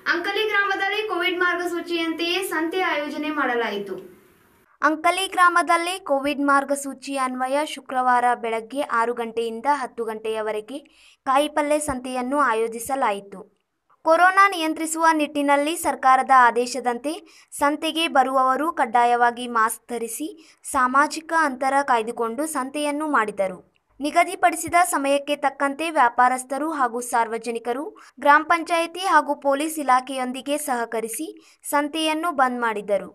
ಅಂಕಲಿ ಗ್ರಾಮದಲ್ಲಿ ಕೋವಿಡ್ ಮಾರ್ಗಸೂಚಿಯಂತೆಯೇ ಸಂತೆ ಆಯೋಜನೆ ಮಾಡಲಾಯಿತು ಅಂಕಲಿ ಗ್ರಾಮದಲ್ಲಿ ಕೋವಿಡ್ ಮಾರ್ಗಸೂಚಿ ಅನ್ವಯ ಶುಕ್ರವಾರ ಬೆಳಗ್ಗೆ ಆರು ಗಂಟೆಯಿಂದ ಹತ್ತು ಗಂಟೆಯವರೆಗೆ ಕಾಯಿಪಲ್ಲೆ ಸಂತೆಯನ್ನು ಆಯೋಜಿಸಲಾಯಿತು ಕೊರೋನಾ ನಿಯಂತ್ರಿಸುವ ನಿಟ್ಟಿನಲ್ಲಿ ಸರ್ಕಾರದ ಆದೇಶದಂತೆ ಸಂತೆಗೆ ಬರುವವರು ಕಡ್ಡಾಯವಾಗಿ ಮಾಸ್ಕ್ ಧರಿಸಿ ಸಾಮಾಜಿಕ ಅಂತರ ಕಾಯ್ದುಕೊಂಡು ಸಂತೆಯನ್ನು ಮಾಡಿದರು ನಿಗದಿಪಡಿಸಿದ ಸಮಯಕ್ಕೆ ತಕ್ಕಂತೆ ವ್ಯಾಪಾರಸ್ಥರು ಹಾಗೂ ಸಾರ್ವಜನಿಕರು ಗ್ರಾಮ ಪಂಚಾಯಿತಿ ಹಾಗೂ ಪೊಲೀಸ್ ಇಲಾಖೆಯೊಂದಿಗೆ ಸಹಕರಿಸಿ ಸಂತೆಯನ್ನು ಬಂದ್ ಮಾಡಿದರು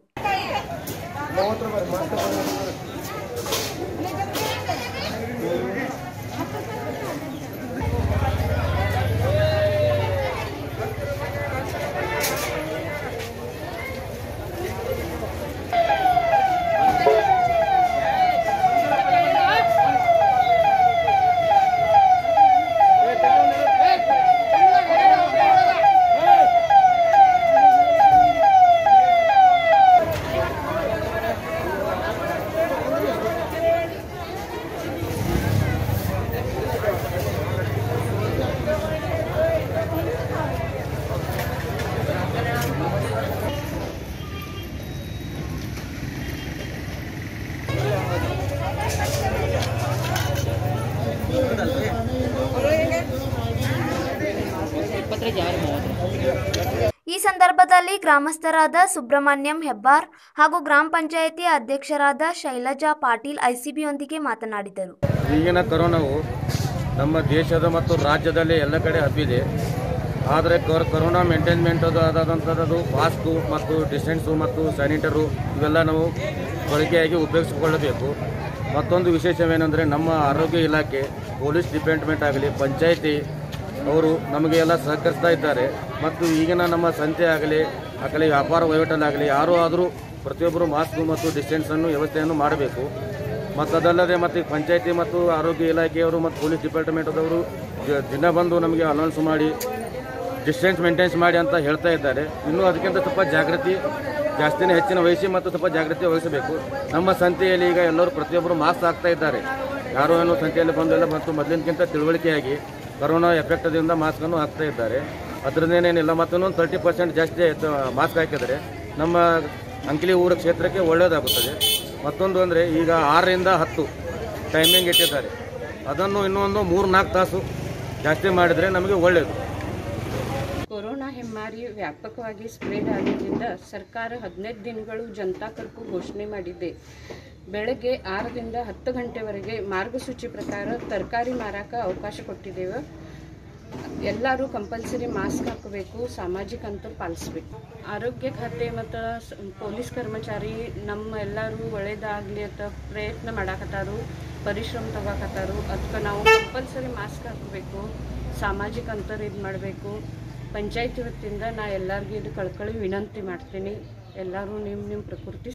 ಈ ಸಂದರ್ಭದಲ್ಲಿ ಗ್ರಾಮಸ್ಥರಾದ ಸುಬ್ರಹ್ಮಣ್ಯಂ ಹೆಬ್ಬಾರ್ ಹಾಗೂ ಗ್ರಾಮ ಪಂಚಾಯಿತಿ ಅಧ್ಯಕ್ಷರಾದ ಶೈಲಜಾ ಪಾಟೀಲ್ ಐಸಿಬಿಯೊಂದಿಗೆ ಮಾತನಾಡಿದರು ಈಗಿನ ಕರೋನಾವು ನಮ್ಮ ದೇಶದ ಮತ್ತು ರಾಜ್ಯದಲ್ಲಿ ಎಲ್ಲ ಕಡೆ ಹಬ್ಬಿದೆ ಆದರೆ ಕರ್ ಕರೋನಾ ಮೇಂಟೈನ್ಮೆಂಟ್ ಅದು ಆದಂಥದ್ದು ಮಾಸ್ಕು ಮತ್ತು ಡಿಸ್ಟೆನ್ಸು ಮತ್ತು ಸ್ಯಾನಿಟರು ಇವೆಲ್ಲ ನಾವು ಬಳಕೆಯಾಗಿ ಉಪಯೋಗಿಸಿಕೊಳ್ಳಬೇಕು ಮತ್ತೊಂದು ವಿಶೇಷವೇನೆಂದರೆ ನಮ್ಮ ಆರೋಗ್ಯ ಇಲಾಖೆ ಪೊಲೀಸ್ ಡಿಪಾರ್ಟ್ಮೆಂಟ್ ಆಗಲಿ ಪಂಚಾಯಿತಿ ಅವರು ನಮಗೆ ಎಲ್ಲ ಸಹಕರಿಸ್ತಾ ಇದ್ದಾರೆ ಮತ್ತು ಈಗಿನ ನಮ್ಮ ಸಂತೆ ಆಗಲಿ ಆಗಲಿ ವ್ಯಾಪಾರ ವಹಿವಾಟಲ್ಲಾಗಲಿ ಯಾರೂ ಆದರೂ ಪ್ರತಿಯೊಬ್ಬರು ಮಾಸ್ಕ್ ಮತ್ತು ಡಿಸ್ಟೆನ್ಸನ್ನು ವ್ಯವಸ್ಥೆಯನ್ನು ಮಾಡಬೇಕು ಮತ್ತು ಅದಲ್ಲದೆ ಮತ್ತು ಪಂಚಾಯತಿ ಮತ್ತು ಆರೋಗ್ಯ ಇಲಾಖೆಯವರು ಮತ್ತು ಪೊಲೀಸ್ ಡಿಪಾರ್ಟ್ಮೆಂಟ್ದವರು ಜ- ದಿನ ಬಂದು ನಮಗೆ ಅನೌನ್ಸ್ ಮಾಡಿ ಡಿಸ್ಟೆನ್ಸ್ ಮೇಂಟೈನ್ಸ್ ಮಾಡಿ ಅಂತ ಹೇಳ್ತಾ ಇದ್ದಾರೆ ಇನ್ನೂ ಅದಕ್ಕಿಂತ ಸ್ವಲ್ಪ ಜಾಗೃತಿ ಜಾಸ್ತಿನೇ ಹೆಚ್ಚಿನ ವಹಿಸಿ ಮತ್ತು ಸ್ವಲ್ಪ ಜಾಗೃತಿ ವಹಿಸಬೇಕು ನಮ್ಮ ಸಂತೆಯಲ್ಲಿ ಈಗ ಎಲ್ಲರೂ ಪ್ರತಿಯೊಬ್ಬರು ಮಾಸ್ಕ್ ಹಾಕ್ತಾ ಇದ್ದಾರೆ ಯಾರು ಏನು ಸಂತೆಯಲ್ಲಿ ಬಂದು ಎಲ್ಲ ಮತ್ತು ಮೊದಲಿನಕ್ಕಿಂತ ತಿಳುವಳಿಕೆಯಾಗಿ ಕರೋನಾ ಎಫೆಕ್ಟದಿಂದ ಮಾಸ್ಕನ್ನು ಹಾಕ್ತಾ ಇದ್ದಾರೆ ಅದರದ್ದೇನೇನಿಲ್ಲ ಮತ್ತೊಂದು ತರ್ಟಿ ಪರ್ಸೆಂಟ್ ಜಾಸ್ತಿ ಮಾಸ್ಕ್ ಹಾಕಿದರೆ ನಮ್ಮ ಅಂಕಲಿ ಊರ ಕ್ಷೇತ್ರಕ್ಕೆ ಒಳ್ಳೆಯದಾಗುತ್ತದೆ ಮತ್ತೊಂದು ಅಂದರೆ ಈಗ ಆರರಿಂದ ಹತ್ತು ಟೈಮಿಂಗ್ ಇಟ್ಟಿದ್ದಾರೆ ಅದನ್ನು ಇನ್ನೊಂದು ಮೂರು ನಾಲ್ಕು ತಾಸು ಜಾಸ್ತಿ ಮಾಡಿದರೆ ನಮಗೆ ಒಳ್ಳೆಯದು ಕೊರೋನಾ ಹೆಮ್ಮಾರಿ ವ್ಯಾಪಕವಾಗಿ ಸ್ಪ್ರೆಡ್ ಆಗಿದ್ದರಿಂದ ಸರ್ಕಾರ ಹದಿನೈದು ದಿನಗಳು ಜನತಾ ಕರ್ಫ್ಯೂ ಘೋಷಣೆ ಮಾಡಿದೆ ಬೆಳಗ್ಗೆ ಆರರಿಂದ ಹತ್ತು ಗಂಟೆವರೆಗೆ ಮಾರ್ಗಸೂಚಿ ಪ್ರಕಾರ ತರಕಾರಿ ಮಾರಾಕ ಅವಕಾಶ ಕೊಟ್ಟಿದ್ದೇವೆ ಎಲ್ಲರೂ ಕಂಪಲ್ಸರಿ ಮಾಸ್ಕ್ ಹಾಕಬೇಕು ಸಾಮಾಜಿಕ ಅಂತರ ಪಾಲಿಸ್ಬೇಕು ಆರೋಗ್ಯ ಖಾತೆ ಮತ್ತು ಸ- ಪೊಲೀಸ್ ಕರ್ಮಚಾರಿ ನಮ್ಮ ಎಲ್ಲರೂ ಒಳ್ಳೇದಾಗಲಿ ಅಂತ ಪ್ರಯತ್ನ ಮಾಡಾಕತ್ತಾರು ಪರಿಶ್ರಮ ತಗೋಕತ್ತಾರು ಅದಕ್ಕೆ ನಾವು ಕಂಪಲ್ಸರಿ ಮಾಸ್ಕ್ ಹಾಕಬೇಕು ಸಾಮಾಜಿಕ ಅಂತರ ಇದು ಮಾಡಬೇಕು ಪಂಚಾಯತಿ ವತಿಯಿಂದ ನಾ ಎಲ್ಲರಿಗೂ ಇದು ಕಳ್ಕಳಿ ವಿನಂತಿ ಮಾಡ್ತೀನಿ ಎಲ್ಲರೂ ನಿಮ್ಮ ನಿಮ್ಮ ಪ್ರಕೃತಿ